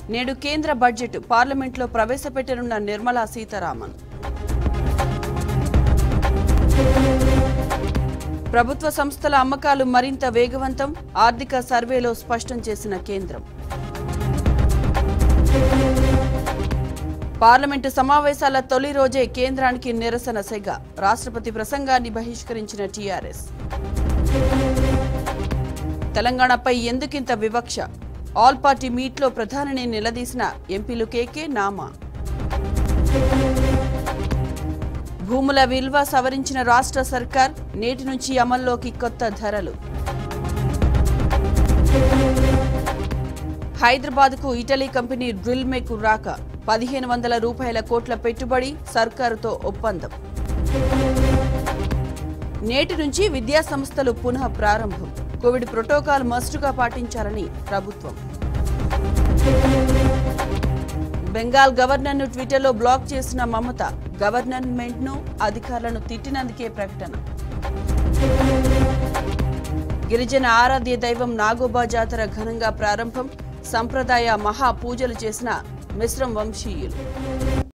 నేడు కేంద్ర బడ్జెట్ పార్లమెంట్లో ప్రవేశపెట్టనున్న నిర్మలా సీతారామన్ ప్రభుత్వ సంస్థల అమ్మకాలు మరింత వేగవంతం ఆర్థిక సర్వేలో స్పష్టం చేసిన కేంద్రం పార్లమెంటు సమావేశాల తొలి రోజే కేంద్రానికి నిరసన సెగ రాష్ట్రపతి ప్రసంగాన్ని బహిష్కరించిన టీఆర్ఎస్ తెలంగాణపై ఎందుకింత వివక్ష ఆల్ పార్టీ మీట్లో ప్రధానిని నిలదీసిన ఎంపీలు కేకే నామా భూముల విలువ సవరించిన రాష్ట్ర సర్కార్ నేటి నుంచి అమల్లోకి కొత్త ధరలు హైదరాబాద్కు ఇటలీ కంపెనీ డ్రిల్ మేకు రాక పదిహేను వందల రూపాయల కోట్ల పెట్టుబడి సర్కారుతో ఒప్పందం నేటి నుంచి విద్యా సంస్థలు పునః ప్రారంభం కోవిడ్ ప్రోటోకాల్ మస్టుగా పాటించాలని ప్రభుత్వం బెంగాల్ గవర్నర్ను ట్విట్టర్లో బ్లాక్ చేసిన మమత గవర్నర్మెంట్ను అధికారులను తిట్టినందుకే ప్రకటన గిరిజన ఆరాధ్య దైవం నాగోబా జాతర ఘనంగా ప్రారంభం సంప్రదాయ మహా పూజలు చేసిన మిశ్రం వంశీయులు